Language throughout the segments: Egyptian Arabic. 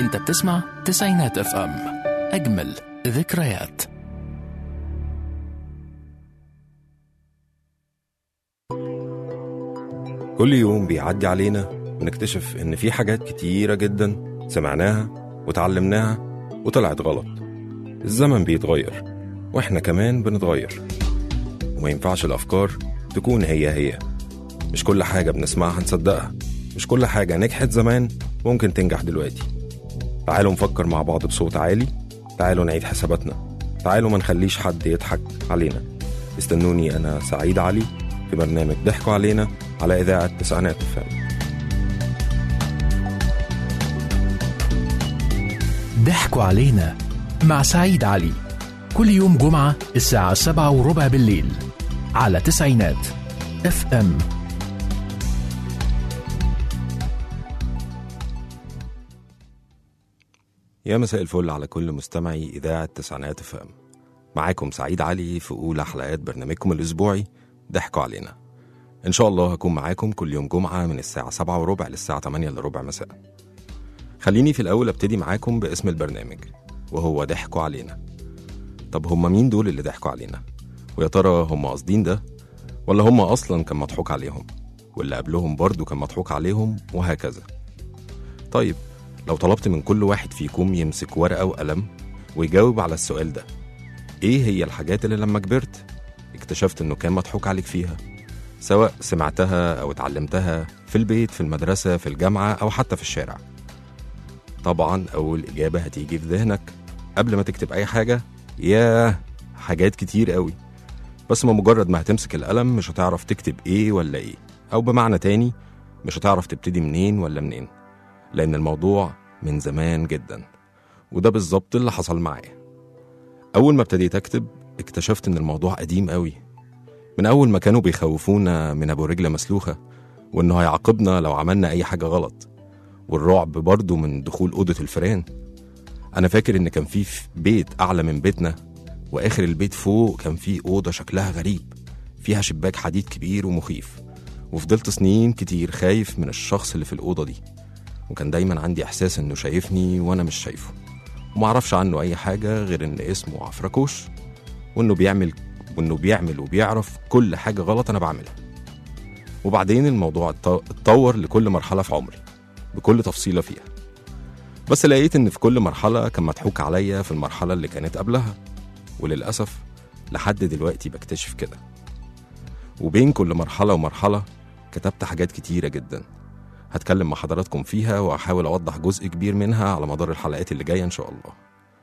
انت بتسمع تسعينات اف ام اجمل ذكريات كل يوم بيعدي علينا ونكتشف إن في حاجات كتيرة جدا سمعناها وتعلمناها وطلعت غلط الزمن بيتغير وإحنا كمان بنتغير وما ينفعش الأفكار تكون هي هي مش كل حاجة بنسمعها نصدقها مش كل حاجة نجحت زمان ممكن تنجح دلوقتي تعالوا نفكر مع بعض بصوت عالي تعالوا نعيد حساباتنا تعالوا ما نخليش حد يضحك علينا استنوني أنا سعيد علي في برنامج ضحكوا علينا على إذاعة تسعينات الفم ضحكوا علينا مع سعيد علي كل يوم جمعة الساعة سبعة وربع بالليل على تسعينات اف ام يا مساء الفل على كل مستمعي إذاعة تسعينات فم معاكم سعيد علي في أولى حلقات برنامجكم الأسبوعي ضحكوا علينا إن شاء الله هكون معاكم كل يوم جمعة من الساعة سبعة وربع للساعة تمانية إلا ربع مساء خليني في الأول أبتدي معاكم باسم البرنامج وهو ضحكوا علينا طب هم مين دول اللي ضحكوا علينا ويا ترى هم قاصدين ده ولا هم أصلا كان مضحوك عليهم واللي قبلهم برضو كان مضحوك عليهم وهكذا طيب لو طلبت من كل واحد فيكم يمسك ورقة وقلم ويجاوب على السؤال ده ايه هي الحاجات اللي لما كبرت اكتشفت انه كان مضحوك عليك فيها سواء سمعتها او اتعلمتها في البيت في المدرسة في الجامعة او حتى في الشارع طبعا اول اجابة هتيجي في ذهنك قبل ما تكتب اي حاجة ياه حاجات كتير قوي بس ما مجرد ما هتمسك القلم مش هتعرف تكتب ايه ولا ايه او بمعنى تاني مش هتعرف تبتدي منين ولا منين لأن الموضوع من زمان جدا وده بالظبط اللي حصل معايا أول ما ابتديت أكتب اكتشفت إن الموضوع قديم قوي من أول ما كانوا بيخوفونا من أبو رجلة مسلوخة وإنه هيعاقبنا لو عملنا أي حاجة غلط والرعب برضه من دخول أوضة الفيران أنا فاكر إن كان في في بيت أعلى من بيتنا وآخر البيت فوق كان في أوضة شكلها غريب فيها شباك حديد كبير ومخيف وفضلت سنين كتير خايف من الشخص اللي في الأوضة دي وكان دايما عندي احساس انه شايفني وانا مش شايفه ومعرفش عنه اي حاجه غير ان اسمه عفركوش وانه بيعمل وانه بيعمل وبيعرف كل حاجه غلط انا بعملها وبعدين الموضوع اتط- اتطور لكل مرحله في عمري بكل تفصيله فيها بس لقيت ان في كل مرحله كان مضحوك عليا في المرحله اللي كانت قبلها وللاسف لحد دلوقتي بكتشف كده وبين كل مرحله ومرحله كتبت حاجات كتيره جدا هتكلم مع حضراتكم فيها وهحاول أوضح جزء كبير منها على مدار الحلقات اللي جاية إن شاء الله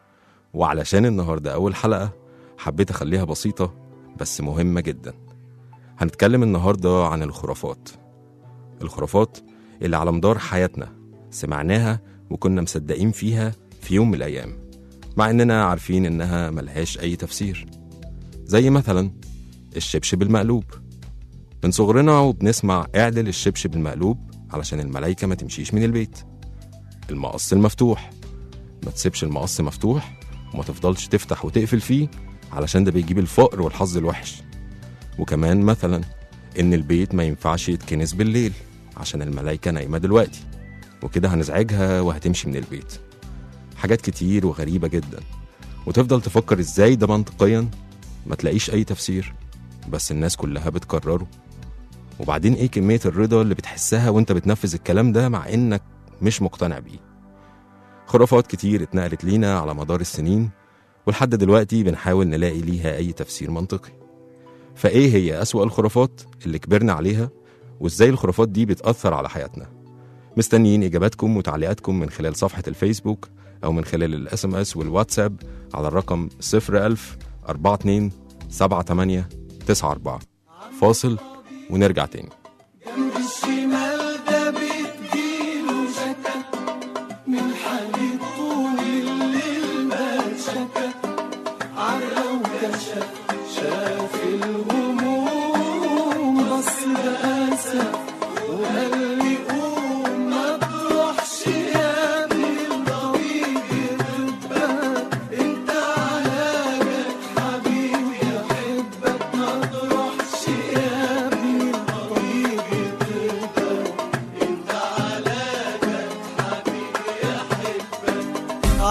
وعلشان النهاردة أول حلقة حبيت أخليها بسيطة بس مهمة جدا هنتكلم النهاردة عن الخرافات الخرافات اللي على مدار حياتنا سمعناها وكنا مصدقين فيها في يوم من الأيام مع إننا عارفين إنها ملهاش أي تفسير زي مثلا الشبشب المقلوب من صغرنا وبنسمع اعدل الشبشب المقلوب علشان الملايكة ما تمشيش من البيت المقص المفتوح ما تسيبش المقص مفتوح وما تفضلش تفتح وتقفل فيه علشان ده بيجيب الفقر والحظ الوحش وكمان مثلا إن البيت ما ينفعش يتكنس بالليل عشان الملايكة نايمة دلوقتي وكده هنزعجها وهتمشي من البيت حاجات كتير وغريبة جدا وتفضل تفكر ازاي ده منطقيا ما تلاقيش أي تفسير بس الناس كلها بتكرره وبعدين ايه كمية الرضا اللي بتحسها وانت بتنفذ الكلام ده مع انك مش مقتنع بيه خرافات كتير اتنقلت لينا على مدار السنين ولحد دلوقتي بنحاول نلاقي ليها اي تفسير منطقي فايه هي اسوأ الخرافات اللي كبرنا عليها وازاي الخرافات دي بتأثر على حياتنا مستنيين اجاباتكم وتعليقاتكم من خلال صفحة الفيسبوك او من خلال الاس ام اس والواتساب على الرقم 01000 42 78 94 فاصل ونرجع تاني جنب الشمال ده بتجيله شكا من حديد طول الليل ما شكا عرى وكشف شاف الهموم بص بأسف وقال لي قوم ما تروحش يا ابني الطريق يرتبك انت علاجك حبيبي احبك ما تروحش يا ابني الطريق يرتبك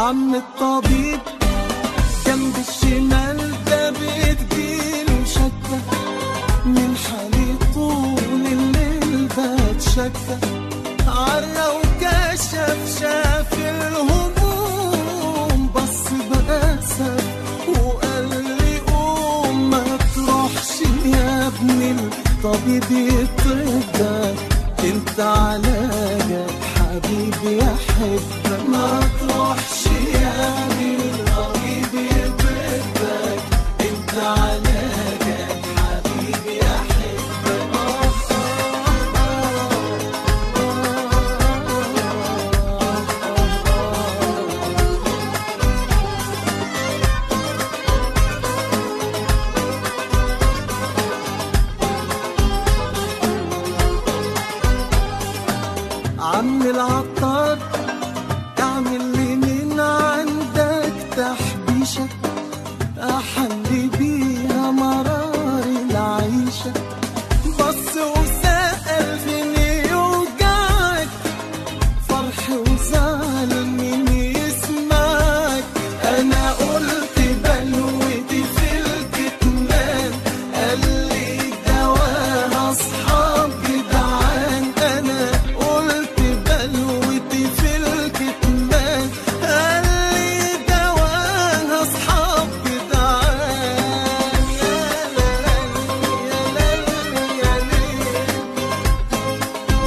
عم الطبيب جنب الشمال ده بتجيله شكة من حالي طول الليل بتشكى عرى وكشف شاف الهموم بص بأسف وقال لي قوم ما تروحش يا ابني الطبيب يطبك انت علاجك حبيبي يا حبك ما تروحش يا ابني الطبيب يطبك انت علاجك حبيبي يا عم العطار اعمل لي من عندك تحبيشة احلي بيها مرار العيشة بص وسأل فيني يوجعك فرح وزعل مين يسمعك انا قلت بلوتي في الكتمان قال لي دواها اصحاب جدعان انا قلت بلوتي في الكتمان قال لي دواها اصحاب جدعان يا ليل يا ليل يا ليل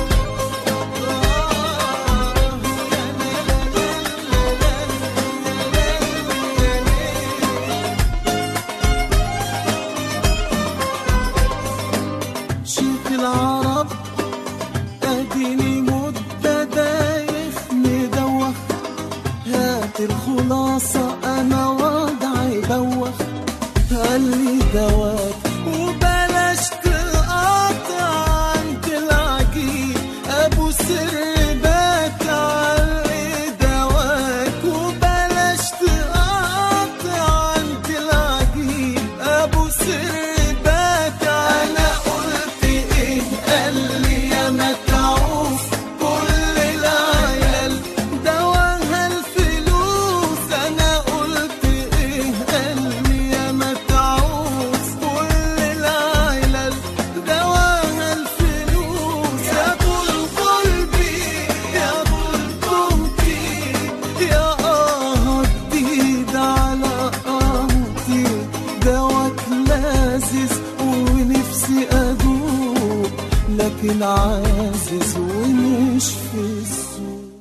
شيخ العرب اديني مدة دايخ مدوخ هات الخلاصة انا وضعي بوخ قال لي دواك وبلاش تقاطع عند العجيب ابو سر بات علي دواك وبلاش تقاطع عند العجيب ابو سر بات انا قلت ايه قال لي يا متعوف كل العيال دواها الفلوس انا قلت ايه قال لي يا متعوف كل العيال دواها الفلوس يا طول قلبي يا طول قمتي يا اه جديد على قمتي دواك لازز ونفسي ادوق لكن عازز ومش في السوق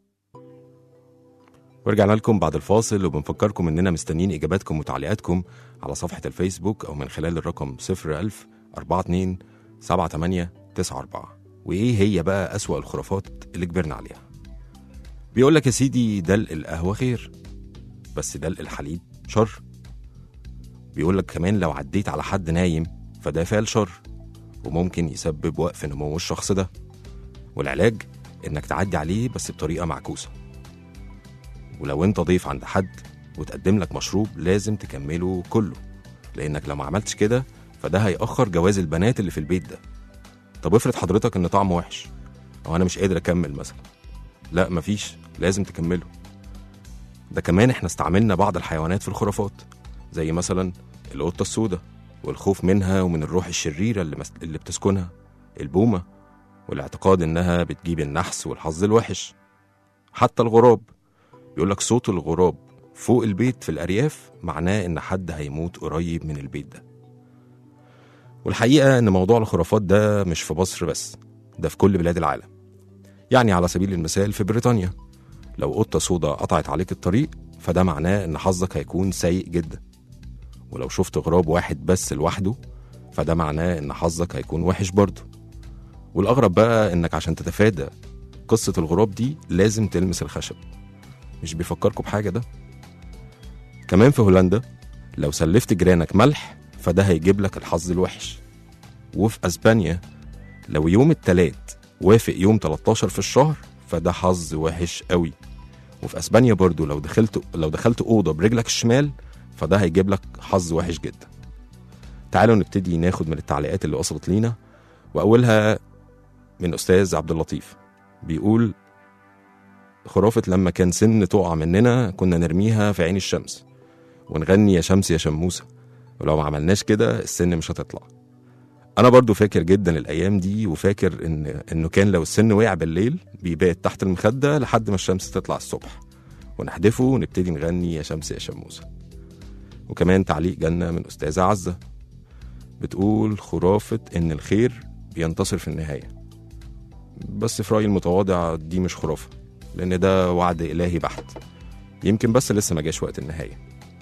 ورجعنا لكم بعد الفاصل وبنفكركم اننا مستنيين اجاباتكم وتعليقاتكم على صفحه الفيسبوك او من خلال الرقم 01000 42 78 94 وايه هي بقى اسوأ الخرافات اللي كبرنا عليها بيقول لك يا سيدي دلق القهوه خير بس دلق الحليب شر بيقول لك كمان لو عديت على حد نايم فده فعل شر وممكن يسبب وقف نمو الشخص ده والعلاج انك تعدي عليه بس بطريقه معكوسه ولو انت ضيف عند حد وتقدم لك مشروب لازم تكمله كله لانك لو ما عملتش كده فده هيأخر جواز البنات اللي في البيت ده طب افرض حضرتك ان طعمه وحش او انا مش قادر اكمل مثلا لا مفيش لازم تكمله ده كمان احنا استعملنا بعض الحيوانات في الخرافات زي مثلا القطة السوداء والخوف منها ومن الروح الشريرة اللي, مس... اللي بتسكنها البومة والاعتقاد انها بتجيب النحس والحظ الوحش حتى الغراب بيقول لك صوت الغراب فوق البيت في الأرياف معناه إن حد هيموت قريب من البيت ده والحقيقة إن موضوع الخرافات ده مش في مصر بس ده في كل بلاد العالم يعني على سبيل المثال في بريطانيا لو قطة سودا قطعت عليك الطريق فده معناه إن حظك هيكون سيء جدا ولو شفت غراب واحد بس لوحده فده معناه إن حظك هيكون وحش برضه والأغرب بقى إنك عشان تتفادى قصة الغراب دي لازم تلمس الخشب مش بيفكركوا بحاجة ده كمان في هولندا لو سلفت جيرانك ملح فده هيجيب لك الحظ الوحش وفي اسبانيا لو يوم التلات وافق يوم 13 في الشهر فده حظ وحش قوي وفي اسبانيا برضو لو دخلت لو دخلت اوضه برجلك الشمال فده هيجيب لك حظ وحش جدا تعالوا نبتدي ناخد من التعليقات اللي وصلت لينا واولها من استاذ عبد اللطيف بيقول خرافة لما كان سن تقع مننا كنا نرميها في عين الشمس ونغني يا شمس يا شموسة ولو ما عملناش كده السن مش هتطلع أنا برضو فاكر جدا الأيام دي وفاكر إن إنه كان لو السن وقع بالليل بيبات تحت المخدة لحد ما الشمس تطلع الصبح ونحدفه ونبتدي نغني يا شمس يا شموسة وكمان تعليق جنة من أستاذة عزة بتقول خرافة إن الخير بينتصر في النهاية بس في رأيي المتواضع دي مش خرافة لأن ده وعد إلهي بحت يمكن بس لسه ما جاش وقت النهاية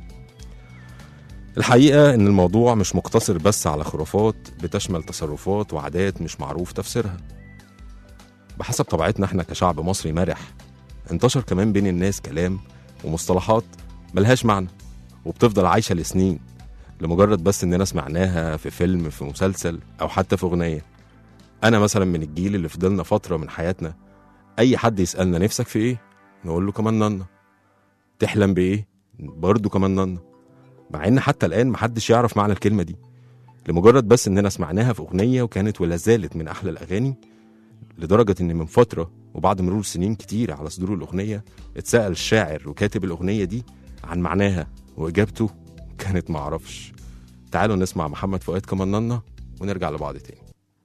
الحقيقة إن الموضوع مش مقتصر بس على خرافات بتشمل تصرفات وعادات مش معروف تفسيرها بحسب طبيعتنا احنا كشعب مصري مرح انتشر كمان بين الناس كلام ومصطلحات ملهاش معنى وبتفضل عايشة لسنين لمجرد بس إننا سمعناها في فيلم في مسلسل أو حتى في أغنية أنا مثلا من الجيل اللي فضلنا فترة من حياتنا أي حد يسألنا نفسك في إيه نقول له كمان نانا تحلم بإيه برضه كمان نانا مع إن حتى الآن محدش يعرف معنى الكلمة دي لمجرد بس إننا سمعناها في أغنية وكانت ولا زالت من أحلى الأغاني لدرجة إن من فترة وبعد مرور سنين كتير على صدور الأغنية اتسأل الشاعر وكاتب الأغنية دي عن معناها وإجابته كانت معرفش تعالوا نسمع محمد فؤاد كمان نانا ونرجع لبعض تاني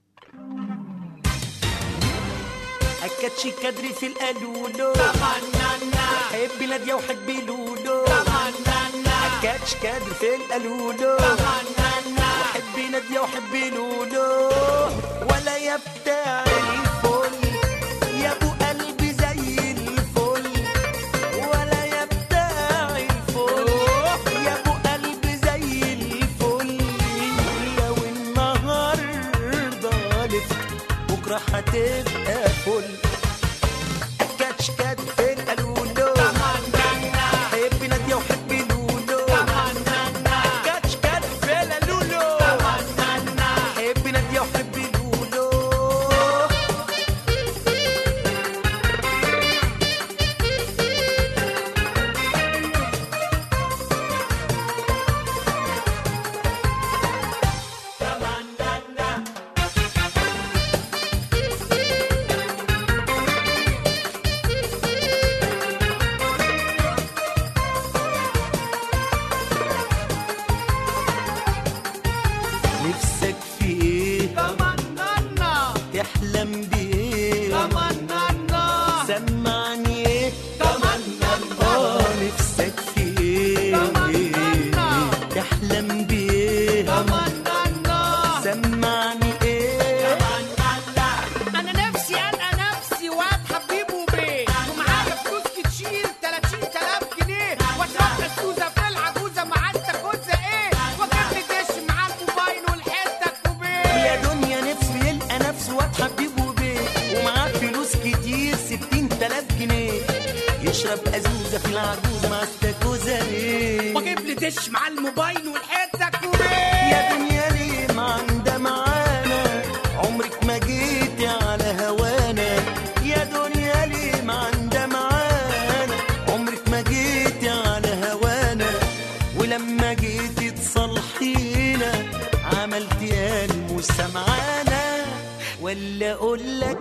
أكدش كدري في القالولو حبي نادية وحبي لولو أكدش كدري في القالولو وحبي نادية وحبي لولو ولا يا بتاع الفل يا أبو قلبي زي الفل ولا يا بتاع الفل يا أبو قلبي زي الفل لو النهاردة لفت بكرة هتبقى فل كاتش كات في القالولو حبي نادية وحبي لولو كاتش كات في القالولو حبي نادية وحبي لولو نفسك في ايه تحلم بايه سمعني ايه اه نفسك في ايه تحلم بايه سمعني ايه انا نفسي القى نفسي واد حبيبه بيه ومعايا فلوس كتير 30000 جنيه واشرب لي السوزه في العجوزه مع التكوزه ايه واجيب لي دش مع الموبايل والحته كوبيه يا دنيا نفسه يلقى نفسه واد حبيبه بيه ومعاه فلوس كتير ستين تلاف جنيه يشرب أزوزة في العجوزة مع استاكوزة ايه واجيب لي دش مع الموبايل والحته كوبيه يا دنيا ليه ما عندها معانا عمرك ما جيتي على هوانا يا دنيا ليه ما عندها معانا عمرك ما جيتي على هوانا ولما جيتي تصلحينا عملتي قلب وسمعانا ولا اقول لك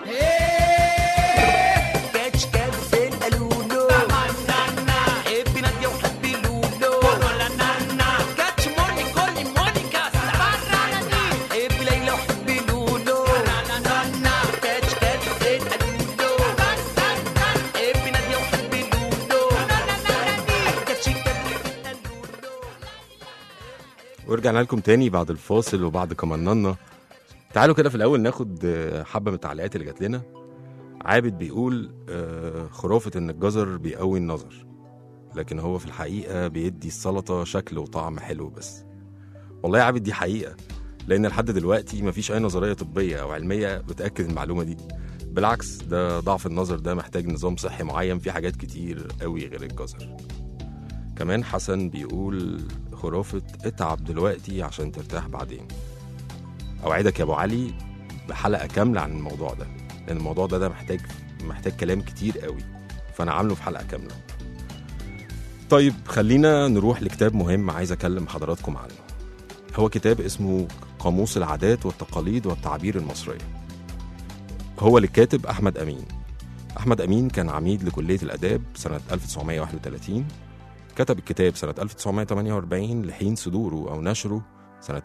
كاتش كات في القالولو حبي نادية وحبي لولو كاتش موني كولي موني كاسا حبي ليلى وحبي لولو كاتش كات في القالولو حبي نادية وحبي لولو كاتش كات في القالولو ورجعنا لكم تاني بعد الفاصل وبعد كمننا تعالوا كده في الاول ناخد آه، حبه من التعليقات اللي جات لنا عابد بيقول آه، خرافه ان الجزر بيقوي النظر لكن هو في الحقيقه بيدي السلطه شكل وطعم حلو بس والله يا عابد دي حقيقه لان لحد دلوقتي مفيش اي نظريه طبيه او علميه بتاكد المعلومه دي بالعكس ده ضعف النظر ده محتاج نظام صحي معين فيه حاجات كتير قوي غير الجزر كمان حسن بيقول خرافة اتعب دلوقتي عشان ترتاح بعدين أوعدك يا أبو علي بحلقة كاملة عن الموضوع ده لأن الموضوع ده ده محتاج محتاج كلام كتير قوي فأنا عامله في حلقة كاملة طيب خلينا نروح لكتاب مهم عايز أكلم حضراتكم عنه هو كتاب اسمه قاموس العادات والتقاليد والتعابير المصرية هو للكاتب أحمد أمين أحمد أمين كان عميد لكلية الآداب سنة 1931 كتب الكتاب سنة 1948 لحين صدوره أو نشره سنة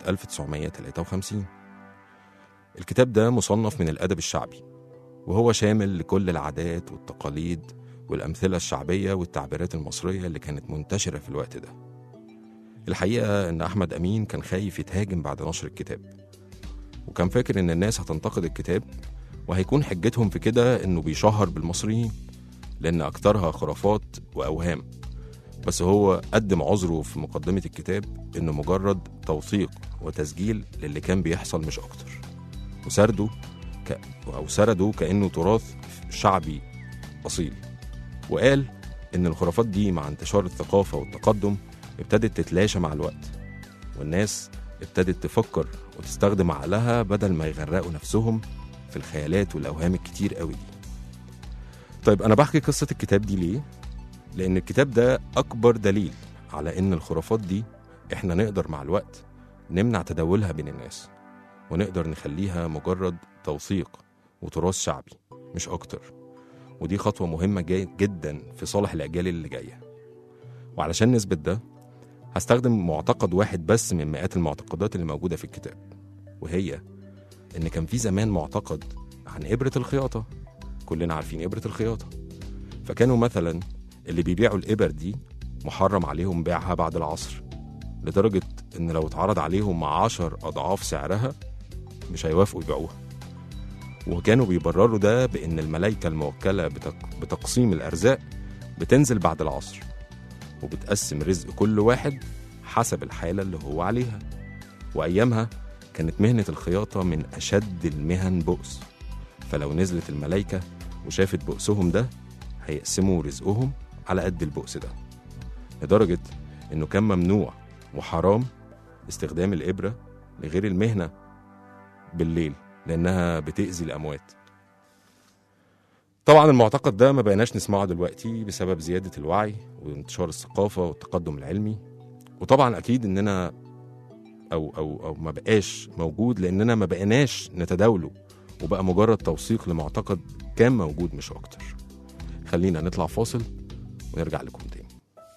1953 الكتاب ده مصنف من الأدب الشعبي وهو شامل لكل العادات والتقاليد والأمثلة الشعبية والتعبيرات المصرية اللي كانت منتشرة في الوقت ده الحقيقة إن أحمد أمين كان خايف يتهاجم بعد نشر الكتاب وكان فاكر إن الناس هتنتقد الكتاب وهيكون حجتهم في كده إنه بيشهر بالمصريين لأن أكترها خرافات وأوهام بس هو قدم عذره في مقدمة الكتاب إنه مجرد توثيق وتسجيل للي كان بيحصل مش أكتر وسرده ك... أو سرده كأنه تراث شعبي أصيل وقال إن الخرافات دي مع انتشار الثقافة والتقدم ابتدت تتلاشى مع الوقت والناس ابتدت تفكر وتستخدم عقلها بدل ما يغرقوا نفسهم في الخيالات والأوهام الكتير قوي دي طيب أنا بحكي قصة الكتاب دي ليه؟ لأن الكتاب ده أكبر دليل على إن الخرافات دي إحنا نقدر مع الوقت نمنع تداولها بين الناس ونقدر نخليها مجرد توثيق وتراث شعبي مش أكتر ودي خطوة مهمة جاي جدا في صالح الأجيال اللي جاية وعلشان نثبت ده هستخدم معتقد واحد بس من مئات المعتقدات اللي موجودة في الكتاب وهي إن كان في زمان معتقد عن إبرة الخياطة كلنا عارفين إبرة الخياطة فكانوا مثلا اللي بيبيعوا الإبر دي محرم عليهم بيعها بعد العصر لدرجة إن لو اتعرض عليهم مع عشر أضعاف سعرها مش هيوافقوا يبيعوها وكانوا بيبرروا ده بإن الملايكة الموكلة بتق... بتقسيم الأرزاق بتنزل بعد العصر وبتقسم رزق كل واحد حسب الحالة اللي هو عليها وأيامها كانت مهنة الخياطة من أشد المهن بؤس فلو نزلت الملايكة وشافت بؤسهم ده هيقسموا رزقهم على قد البؤس ده لدرجة إنه كان ممنوع وحرام استخدام الإبرة لغير المهنة بالليل لأنها بتأذي الأموات طبعا المعتقد ده ما بقيناش نسمعه دلوقتي بسبب زيادة الوعي وانتشار الثقافة والتقدم العلمي وطبعا أكيد إننا أو أو أو ما بقاش موجود لأننا ما بقيناش نتداوله وبقى مجرد توثيق لمعتقد كان موجود مش أكتر خلينا نطلع فاصل ونرجع لكم تاني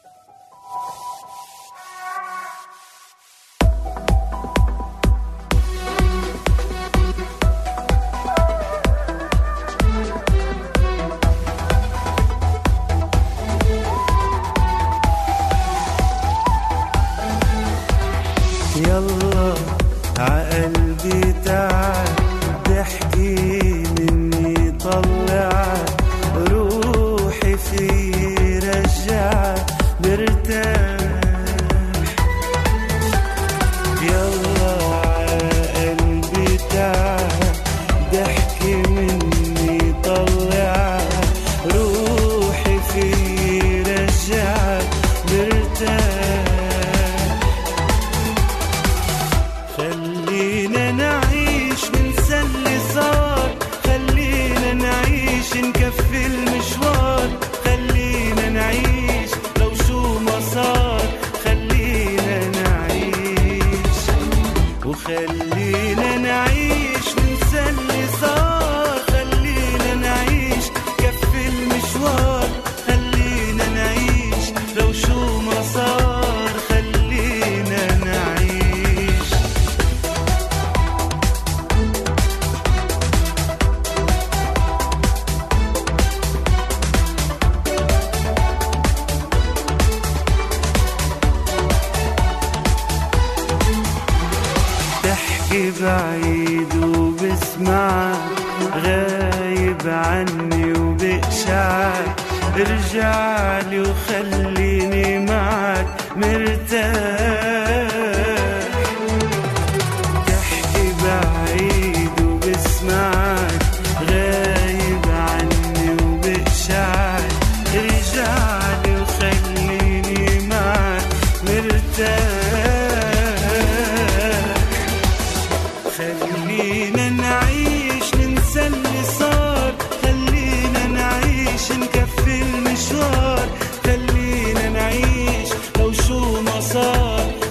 يلا عقلبي تعال ضحكي مني طلع روحي في رجع مرتاح يلا عقلبي تعال ضحكي مني طلع روحي في رجع مرتاح خلينا نعيش ننسى اللي صار خلينا نعيش نكفي المشوار خلينا نعيش لو شو ما صار خلينا نعيش وخلينا نعيش ننسى اللي صار خلينا نعيش كفي المشوار خلينا نعيش لو شو ما صار خلينا نعيش تحكي بعيد وبسمع غايب عني وبقشعك ارجع لي وخليني معك مرتاح تحكي بعيد وبسمعك غايب عني وبقشعك ارجع لي وخليني معك مرتاح خلينا نعيش ننسى اللي صار خلينا نعيش نكفي المشوار خلينا نعيش لو شو ما صار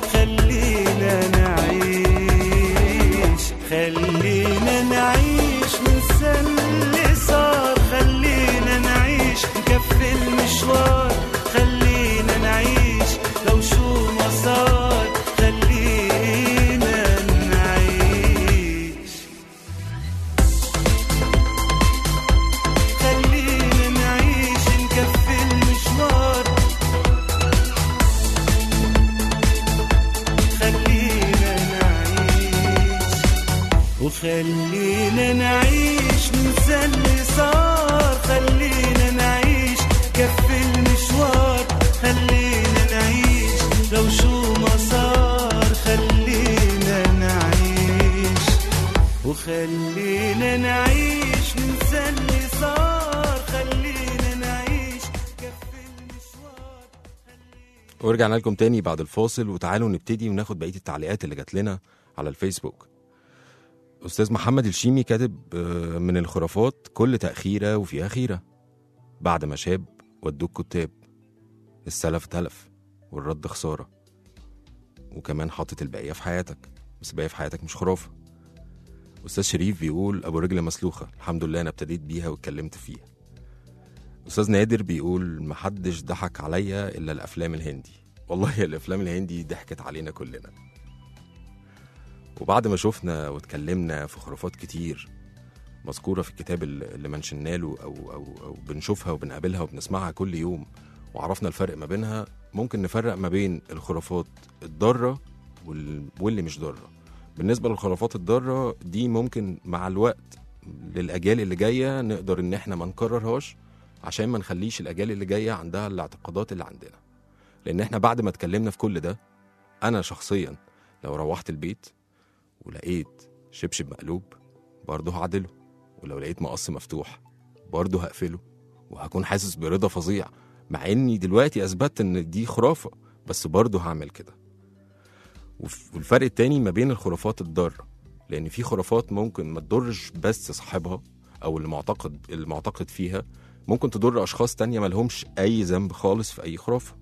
خلينا نعيش ننسى اللي صار خلينا نعيش كفي المشوار ورجعنا لكم تاني بعد الفاصل وتعالوا نبتدي وناخد بقيه التعليقات اللي جات لنا على الفيسبوك استاذ محمد الشيمي كاتب آه، من الخرافات كل تاخيره وفيها خيره بعد ما شاب ودوك كتاب السلف تلف والرد خساره وكمان حاطط الباقيه في حياتك بس الباقيه في حياتك مش خرافه استاذ شريف بيقول ابو رجل مسلوخه الحمد لله انا ابتديت بيها واتكلمت فيها استاذ نادر بيقول محدش ضحك عليا الا الافلام الهندي والله الافلام الهندي ضحكت علينا كلنا وبعد ما شفنا واتكلمنا في خرافات كتير مذكوره في الكتاب اللي اللي منشنا له او او او بنشوفها وبنقابلها وبنسمعها كل يوم وعرفنا الفرق ما بينها ممكن نفرق ما بين الخرافات الضاره وال- واللي مش ضاره بالنسبه للخرافات الضاره دي ممكن مع الوقت للاجيال اللي جايه نقدر ان احنا ما نكررهاش عشان ما نخليش الاجيال اللي جايه عندها الاعتقادات اللي عندنا لان احنا بعد ما اتكلمنا في كل ده انا شخصيا لو روحت البيت ولقيت شبشب مقلوب برضه هعدله ولو لقيت مقص مفتوح برضه هقفله وهكون حاسس برضا فظيع مع اني دلوقتي اثبتت ان دي خرافه بس برضه هعمل كده وف- والفرق التاني ما بين الخرافات الضاره لان في خرافات ممكن ما تضرش بس صاحبها او المعتقد المعتقد فيها ممكن تضر اشخاص تانية ملهمش اي ذنب خالص في اي خرافه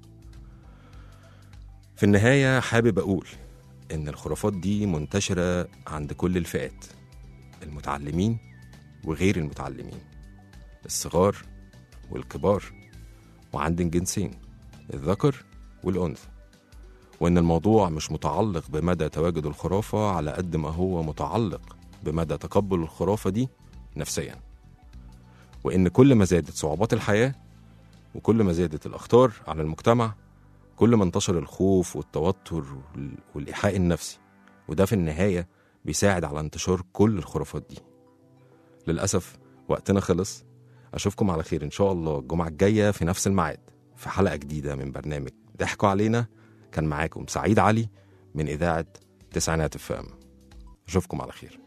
في النهايه حابب اقول ان الخرافات دي منتشره عند كل الفئات المتعلمين وغير المتعلمين الصغار والكبار وعند الجنسين الذكر والانثى وان الموضوع مش متعلق بمدى تواجد الخرافه على قد ما هو متعلق بمدى تقبل الخرافه دي نفسيا وإن كل ما زادت صعوبات الحياة وكل ما زادت الأخطار على المجتمع كل ما انتشر الخوف والتوتر وال- والإيحاء النفسي وده في النهاية بيساعد على انتشار كل الخرافات دي للأسف وقتنا خلص أشوفكم على خير إن شاء الله الجمعة الجاية في نفس الميعاد في حلقة جديدة من برنامج ضحكوا علينا كان معاكم سعيد علي من إذاعة تسعينات الفام أشوفكم على خير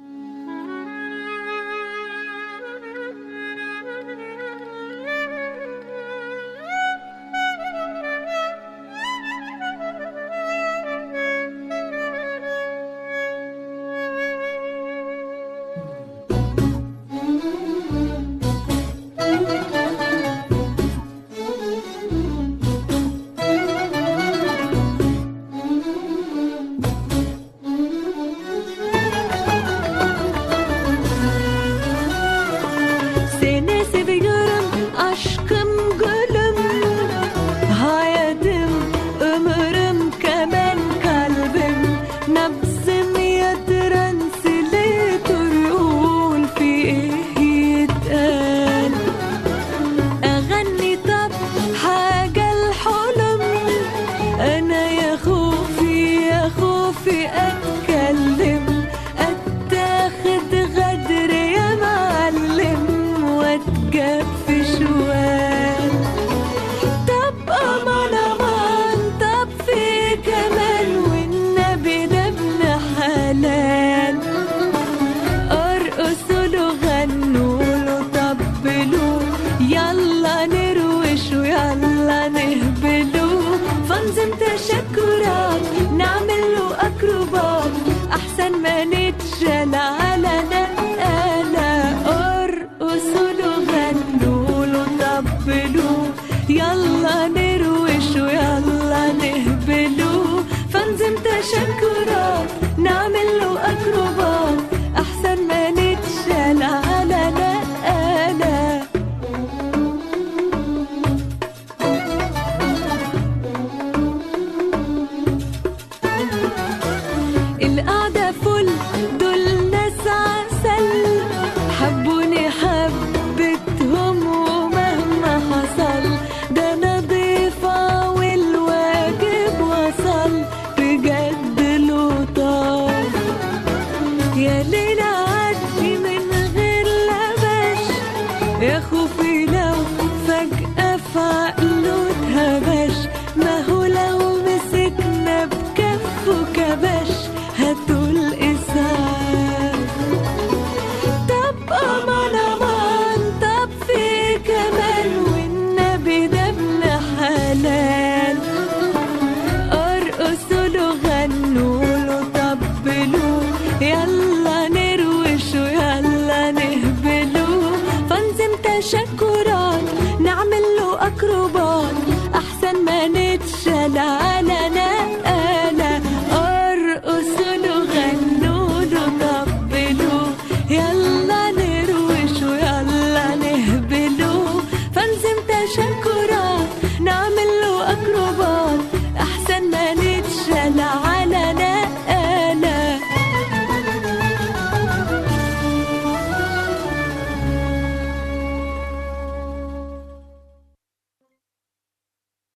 Seni seviyorum aşkım gülüm Hayatım ömrüm kemen kalbim Nabzım yatiren sili turul fi يتقال أغني طب حاجة الحلم أنا يا خوفي يا خوفي أتكلم أتاخد غدر يا معلم وأتجاب في شوال طب أمان أمان طب في كمان والنبي ده ابن حلال ارقصوا له غنوا له طبلوا يلا نروش ويلا نهبلوا فانزم تشكرات نعمل له اكروبات احسن ما نتشال على نقالة ارقصوا له غنوا له طبلوا يلا نروش ويلا نهبلوا فانزم تشكرات نعمل له اكروبات احسن ما نتشال على نقالة القعدة فل دول ناس عسل حبوني حبتهم ومهما حصل ده انا ضيفة والواجب وصل بجد لطاف يا ليلى عدي من غير لبش يا خوفي لو فجأة في عقله اتهبش ما هو لو مسكنا بكفه كبش هاتوا الإسعاف تشكر